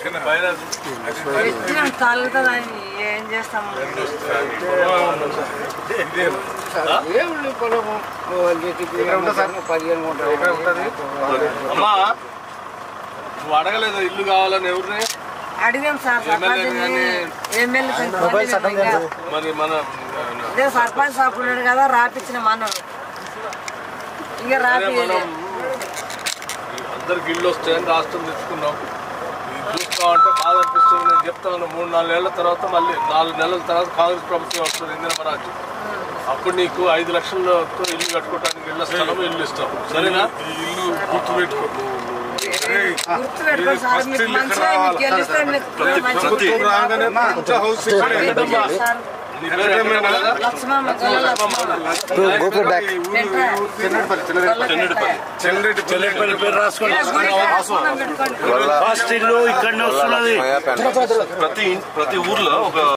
పెట్టినాం తగులుతుందని ఏం చేస్తాము ఏముంది పొలము పదిహేను ఉంటుంది అమ్మా నువ్వు అడగలేదు ఇల్లు కావాలని ఎవరిని అడిగాం సార్ సర్పంచ్ ఎమ్మెల్యే మరి మన ఇదే సర్పంచ్ సార్ ఉన్నాడు కదా రాపించిన మనం ఇక అదే రాపి మనం అందరికి ఇల్లు వస్తాయని రాష్ట్రం తెచ్చుకున్నాం ఇది చూస్తామంటే బాధ అనిపిస్తుంది నేను చెప్తాను మూడు నాలుగు నెలల తర్వాత మళ్ళీ నాలుగు నెలల తర్వాత కాంగ్రెస్ ప్రభుత్వం వస్తుంది ఇందిరమరాజు అప్పుడు నీకు ఐదు లక్షలతో ఇల్లు కట్టుకోవడానికి ఇళ్ళ స్థలం ఇల్లు ఇస్తాం సరేనా ఇల్లు గుర్తు పెట్టుకో గుర్తు పెట్టుకోండి సార్ మీకు మంచిగా మీకు గెలిస్తే మీకు మంచి రాగానే కొంచెం హౌస్ ఇక్కడే. సార్ నీ పేరు ఎక్కడ కదా? లక్ష్మమ్మ గొల్ల లక్ష్మమ్మ చెల్లెటి చెల్లెటి పేరు రాసుకోండి పెట్టుకోండి ఫస్ట్ ఇల్లు ఇక్కడనే వస్తున్నది ప్రతి ప్రతి ఊర్లో ఒక